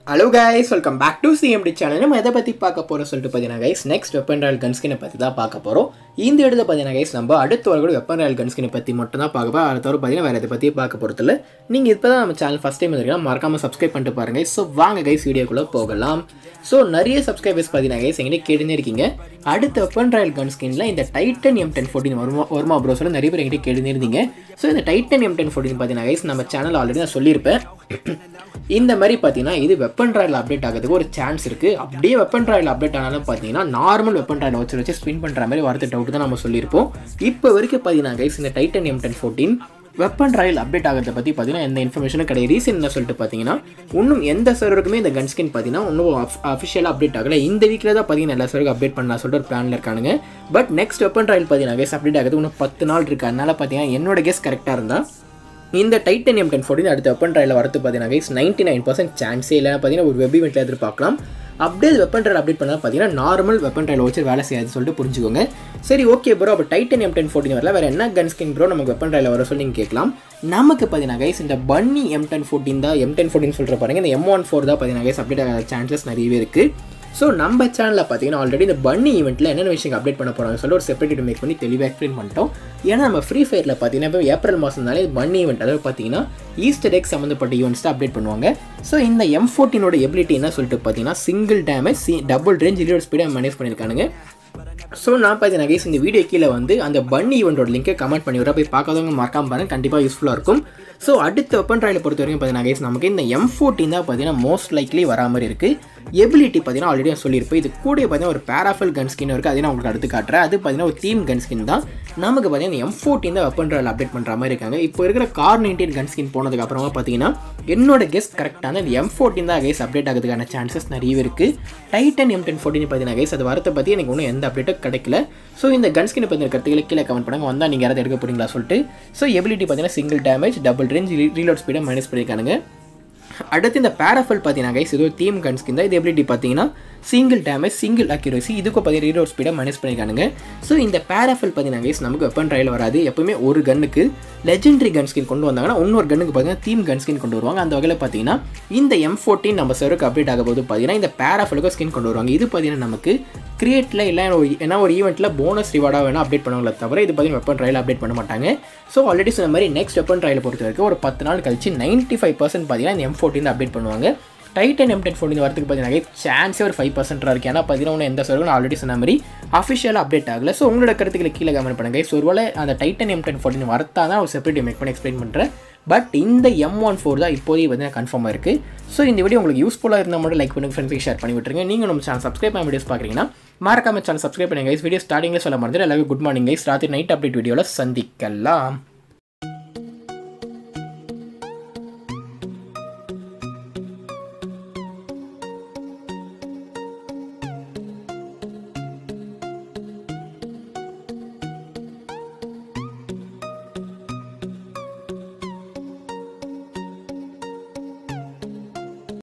hello guys welcome back to CMT channel நம்ம எதை பற்றி பார்க்க போகிறோம் சொல்லிட்டு பார்த்தீங்கன்னா கைஸ் நெக்ஸ்ட் வெப்பன் ராயல் கன்ஸ்கினை பற்றி தான் பார்க்க போகிறோம் இந்த இடத்துல பார்த்தீங்கன்னா கைஸ் நம்ம அடுத்த வரக்கூடிய வெப்பன் ராயல் கன்ஸ்கினை பற்றி மட்டும் தான் பார்க்க போகிறோம் அடுத்த வர பார்த்தீங்கன்னா வேறு எதை பற்றி பார்க்க போகிறதில்ல நீங்கள் இப்போ தான் நம்ம சேனல் ஃபஸ்ட் டைம் வந்துருக்கீங்க மறக்காமல் சப்ஸ்கிரைப் பண்ணிட்டு பாருங்க ஸோ வாங்க கைஸ் வீடியோக்குள்ளே போகலாம் ஸோ நிறைய சப்ஸ்கிரைபர்ஸ் பார்த்தீங்கன்னா கைஸ் எங்கிட்ட கேட்டுனே இருக்கீங்க அடுத்த வெப்பன் ராயல் கன்ஸ்கின்ல இந்த டைட்டன் எம் டென் ஃபோர்டின் வருமா வருமா ப்ரோ சொல்ல நிறைய பேர் எங்கிட்ட கேட்டுனே இருந்தீங்க ஸோ இந்த டைட்டன் எம் டென் ஃபோர்டின் பார்த்தீங்கன்னா கைஸ் நம்ம சேனல் ஆல்ரெடி நான் சொல்லியிருப்பேன் இந்த மாதிரி பார்த்தீங்கன்னா இது வெப்பன் ராயில் அப்டேட் ஆகிறதுக்கு ஒரு சான்ஸ் இருக்குது அப்படியே வெப்பன் ராயில் அப்டேட் ஆனாலும் பார்த்தீங்கன்னா நார்மல் வெப்பன் ராயில் வச்சு வச்சு ஸ்பின் பண்ணுற மாதிரி வரது டவுட் தான் நம்ம சொல்லியிருப்போம் இப்போ வரைக்கும் பார்த்தீங்கன்னா கைஸ் இந்த Titan M ten fourteen weapon royal update ஆகிறத பற்றி பார்த்தீங்கன்னா எந்த இன்ஃபர்மேஷனும் கிடையாது ரீசன் என்ன சொல்லிட்டு பார்த்தீங்கன்னா இன்னும் எந்த சர்வருக்குமே இந்த கன் ஸ்கின் பார்த்தீங்கன்னா இன்னும் அஃபிஷியலாக அப்டேட் ஆகலை இந்த வீக்கில் தான் பார்த்தீங்கன்னா எல்லா சர்வருக்கு அப்டேட் பண்ணலாம் சொல்லிட்டு ஒரு பிளானில் இருக்கானுங்க பட் நெக்ஸ்ட் வெப்பன் ராயல் பார்த்தீங்கன்னா கேஸ் அப்டேட் ஆகிறது இன்னும் பத்து நாள் இருக்குது அதனால பார்த்தீங்கன்னா என்னோட கேஸ் கரெக்டாக இருந்தால் இந்த டைட்டன் எம் டென் ஃபோர்டின் அடுத்த வெப்பன் ட்ரையில் வரது பார்த்தீங்கன்னா கைஸ் நைன்டி நைன் பர்சன்ட் சான்ஸே இல்லை பார்த்தீங்கன்னா ஒரு வெப் இவெண்ட்டில் எதிர்பார்க்கலாம் அப்படியே வெப்பன் ட்ரைல் அப்டேட் பண்ணால் பார்த்தீங்கன்னா நார்மல் வெப்பன் ட்ரையில் வச்சு வேலை செய்யாது சொல்லிட்டு புரிஞ்சுக்கோங்க சரி ஓகே ப்ரோ அப்போ டைட்டன் எம் டென் ஃபோர்டின் வரல வேறு என்ன கன் ஸ்கின் ப்ரோ நமக்கு வெப்பன் ட்ரையில் வர சொல்லி நீங்கள் கேட்கலாம் நமக்கு பார்த்தீங்கன்னா கைஸ் இந்த பன்னி எம் டென் ஃபோர்டின் தான் எம் டென் ஃபோர்டின் சொல்கிற பாருங்க இந்த எம் ஒன் ஃபோர் தான் பார்த்தீங்கன்னா கைஸ் அப்டேட் ஆகிற சான்சஸ் நிறையவே இருக்குது ஸோ நம்ம சேனலில் பார்த்தீங்கன்னா ஆல்ரெடி இந்த பன்னி ஈவெண்ட்டில் என்னென்ன விஷயம் அப்டேட் பண்ண போகிறாங்க சொல்லி ஒரு செப்பரேட் வீடியோ மேக் பண்ணி தெளிவாக எக்ஸ்பிளைன் பண்ணிட்டோம் ஏன்னா நம்ம ஃப்ரீ ஃபயரில் பார்த்தீங்கன்னா இப்போ ஏப்ரல் மாதம்னாலே பன்னி ஈவெண்ட் அதாவது பார்த்தீங்கன்னா ஈஸ்டர் எக் சம்மந்தப்பட்ட ஈவெண்ட்ஸ் தான் அப்டேட் பண்ணுவாங்க ஸோ இந்த எம் ஃபோர்டீனோட எபிலிட்டி என்ன சொல்லிட்டு பார்த்தீங்கன்னா சிங்கிள் டேமேஜ் சி டபுள் ரேஞ்ச் ரீலோட் ஸ்பீடாக மேனேஜ் பண்ணியிருக்கானுங்க ஸோ நான் பார்த்தீங்கன்னா கைஸ் இந்த வீடியோ கீழே வந்து அந்த பன்னி ஈவெண்ட்டோட லிங்கை கமெண்ட் பண்ணி விட்றா போய் பார்க்காதவங்க மறக்காம பாருங்க கண்டிப்பாக யூஸ்ஃபுல்லாக இருக்கும் ஸோ அடுத்த வெப்பன் ட்ராயில் பொறுத்த வரைக்கும் பார்த்தீங்கன்னா கைஸ் நமக்கு இந்த எம் ஃபோர்டீன் தான் பார்த்தீங்கன்னா மோஸ்ட் லைக்லி வரா மாதிரி இருக்குது எபிலிட்டி பார்த்தீங்கன்னா ஆல்ரெடி நான் சொல்லியிருப்பேன் இது கூட பார்த்தீங்கன்னா ஒரு பேராஃபல் கன் ஸ்கின் இருக்குது அதே நான் உங்களுக்கு அடுத்து காட்டுறேன் அது பார்த்தீங்கன்னா ஒரு தீம் கன் ஸ்கின் தான் நமக்கு பார்த்தீங்கன்னா எம் ஃபோர்டீன் தான் வெப்பன் ட்ராயில் அப்டேட் பண்ணுற மாதிரி இருக்காங்க இப்போ இருக்கிற கார் நைன்டீன் கன் ஸ்கின் போனதுக்கு அப்புறமா பார்த்தீங்கன்னா என்னோட கெஸ்ட் கரெக்டான இந்த எம் ஃபோர்டீன் தான் கைஸ் அப்டேட் ஆகிறதுக்கான சான்சஸ் நிறைய இருக்குது டைட்டன் எம் டென் ஃபோர்டீன் பார்த்தீங்கன்னா கைஸ் அது வரத்தை பற்றி எனக்கு ஒன்றும் எந்த அப்டேட்டும் கிடைக்கல ஸோ இந்த கன் ஸ்கின் பற்றி கருத்துக்களை கீழே கமெண்ட் பண்ணுங்க வந்தால் நீங்கள் யாராவது எடுக்க போறீங்களா சொல்லிட்டு ஸோ எபிலிட்டி பார்த்தீங்கன்னா single damage double range reload ஸ்பீடை மைனஸ் பண்ணியிருக்கானுங்க அடுத்து இந்த பேராஃபல் பார்த்தீங்கன்னா கைஸ் இது ஒரு தீம் கன் ஸ்கின் தான் இது எபிலிட்டி பார்த்தீங்கன்னா சிங்கிள் டேமேஜ் சிங்கிள் அக்யூரசி இதுக்கும் பார்த்தீங்கன்னா ரீலோட் ஸ்பீடை மைனஸ் பண்ணியிருக்கானுங்க ஸோ இந்த பேராஃபல் பார்த்தீங்கன்னா கைஸ் நமக்கு வெப்பன் ட்ரையில் வராது எப்பவுமே ஒரு கன்னுக்கு லெஜெண்டரி கன் ஸ்கின் கொண்டு வந்தாங்கன்னா இன்னொரு கன்னுக்கு பார்த்தீங்கன்னா தீம் கன் ஸ்கின் கொண்டு வருவாங்க அந்த வகையில் பார்த்தீங்கன்னா இந்த எம் ஃபோர்டீன் நம்ம சருக்கு அப்டேட் ஆக போது பார்த்தீங்கன்னா இந்த பேராஃபலுக்கும் ஸ்கின் கொண்டு வருவாங்க இது பார்த்தீங்கன்னா நமக்கு கிரியேட்டில் இல்லை ஒரு ஏன்னா ஒரு ஈவெண்ட்டில் போனஸ் ரிவார்டாக வேணால் அப்டேட் பண்ணுவாங்களே தவிர இது பார்த்தீங்கன்னா வெப்பன் ட்ரையில் அப்டேட் பண்ண மாட்டாங்க ஸோ ஆல்ரெடி சொன்ன மாதிரி நெக்ஸ்ட் வெப்பன் ட்ரையில் பொறுத்த வரைக்கும் ஒரு பத்து நாள் கழிச்சு நைன்ட்டி ஃபைவ் பர்சன்ட் பார்த்தீங்கன்னா இந்த எம் ஃபோர்டீன் அப்டேட் பண்ணுவாங்க டைட்டன் எம் டென் ஃபோர்டின் வரதுக்கு பார்த்தீங்கன்னா சான்ஸே ஒரு ஃபைவ் பர்சன்ட்டாக இருக்குது ஏன்னா பார்த்தீங்கன்னா எந்த சர்வரும் ஆல்ரெடி சொன்ன மாதிரி அஃபிஷியலாக அப்டேட் ஆகல ஸோ உங்களோட கருத்துக்களை கீழே கமெண்ட் பண்ணுங்க ஸோ ஒருவேளை அந்த டைட்டன் எம் டென் ஃபோர்டின் வரத்தா தான் ஒரு செப்பரேட் மேக் பண்ணி எக்ஸ்பிளைன் பண்ணுறேன் பட் இந்த எம் ஒன் ஃபோர் தான் இப்போதைக்கு வந்து கன்ஃபார்மாக இருக்குது ஸோ இந்த வீடியோ உங்களுக்கு யூஸ்ஃபுல்லாக இருந்தால் மட்டும் லைக் பண்ணுங்க ஃப்ரெண்ட்ஸுக்கு ஷேர் பண்ணி விட்டுருங்க நீங்கள் நம்ம சேனல் சப்ஸ்கிரைப் பண்ண வீடியோஸ் பார்க்குறீங்கன்னா மறக்காம சேனல் சப்ஸ்கிரைப் பண்ணுங்க கைஸ் வீடியோ ஸ்டார்டிங்கில் சொல்ல மாதிரி எல்லாமே குட் மார்னிங் கைஸ் ராத்திரி நைட் அப்டேட் வீடியோவில் சந்திக்கலாம்